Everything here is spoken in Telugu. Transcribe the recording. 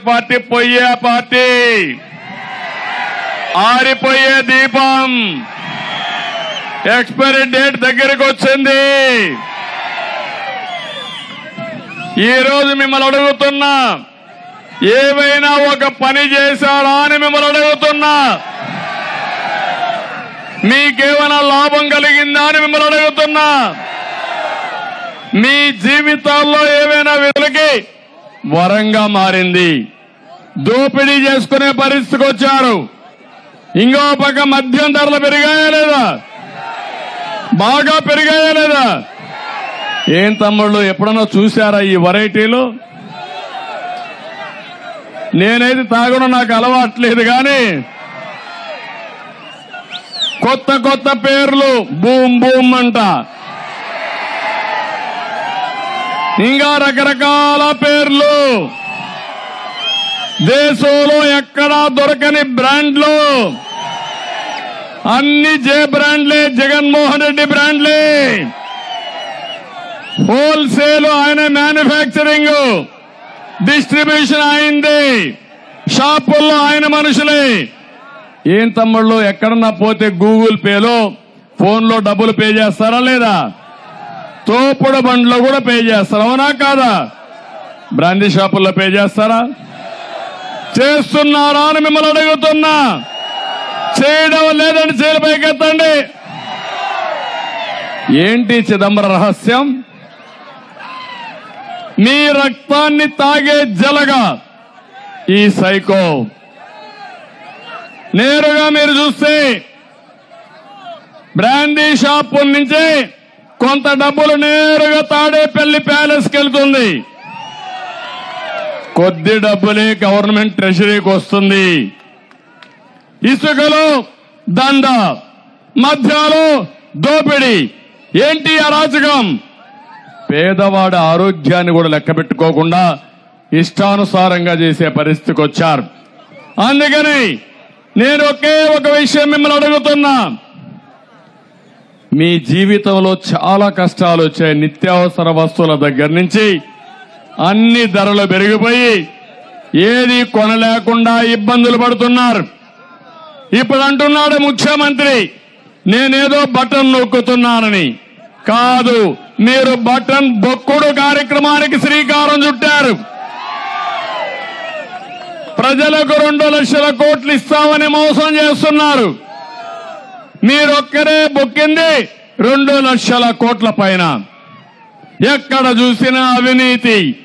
పార్టీ పొయ్యే పార్టీ ఆరిపోయే దీపం ఎక్స్పైరీ డేట్ దగ్గరికి వచ్చింది ఈ రోజు మిమ్మల్ని అడుగుతున్నా ఏవైనా ఒక పని చేశాడా అని మిమ్మల్ని అడుగుతున్నా మీకేమైనా లాభం కలిగిందా అని మిమ్మల్ని అడుగుతున్నా మీ జీవితాల్లో ఏవైనా వెలుకి వరంగా మారింది దోపిడీ చేసుకునే పరిస్థితికి వచ్చారు ఇంకో పక్క మద్యం ధరలు పెరిగాయా లేదా బాగా పెరిగాయా లేదా ఏం తమ్ముళ్ళు ఎప్పుడన్నా చూశారా ఈ వెరైటీలు నేనైతే తాగడం నాకు అలవాట్లేదు కానీ కొత్త కొత్త పేర్లు బూమ్ బూమ్ అంట ఇంకా రకరకాల పేర్లు దేశంలో ఎక్కడా దొరకని బ్రాండ్లు అన్ని జే బ్రాండ్లే జగన్మోహన్ రెడ్డి బ్రాండ్లే హోల్సేల్ ఆయన మ్యానుఫ్యాక్చరింగ్ డిస్ట్రిబ్యూషన్ అయింది షాపుల్లో ఆయన మనుషులే ఏం తమ్ముళ్ళు ఎక్కడన్నా పోతే గూగుల్ పేలో ఫోన్లో డబ్బులు పే చేస్తారా లేదా తోపుడు బండ్లో కూడా పే చేస్తారా అవునా కాదా బ్రాందీ షాపుల్లో పే చేస్తారా చేస్తున్నారా అని మిమ్మల్ని అడుగుతున్నా చేయడం లేదని చేలు పైకెత్తండి ఏంటి చిదంబర రహస్యం మీ రక్తాన్ని తాగే జలగా ఈ సైకో నేరుగా మీరు చూస్తే బ్రాందీ షాప్ నుంచి కొంత డబ్బులు నేరుగా తాడేపల్లి ప్యాలెస్ కి వెళ్తుంది కొద్ది డబ్బులే గవర్నమెంట్ ట్రెషరీకి వస్తుంది ఇసుకలో దంద మధ్యలో దోపిడీ ఏంటి అరాచకం పేదవాడి ఆరోగ్యాన్ని కూడా లెక్క పెట్టుకోకుండా ఇష్టానుసారంగా చేసే పరిస్థితికి వచ్చారు అందుకని నేను ఒకే ఒక విషయం మిమ్మల్ని అడుగుతున్నా మీ జీవితంలో చాలా కష్టాలు వచ్చాయి నిత్యావసర వస్తువుల దగ్గర నుంచి అన్ని ధరలు పెరిగిపోయి ఏది కొనలేకుండా ఇబ్బందులు పడుతున్నారు ఇప్పుడు అంటున్నాడు ముఖ్యమంత్రి నేనేదో బటన్ నొక్కుతున్నానని కాదు మీరు బటన్ బొక్కుడు కార్యక్రమానికి శ్రీకారం చుట్టారు ప్రజలకు రెండు లక్షల కోట్లు ఇస్తామని మోసం చేస్తున్నారు మీరొక్కరే బొక్కింది రెండు లక్షల కోట్ల పైన ఎక్కడ చూసినా అవినీతి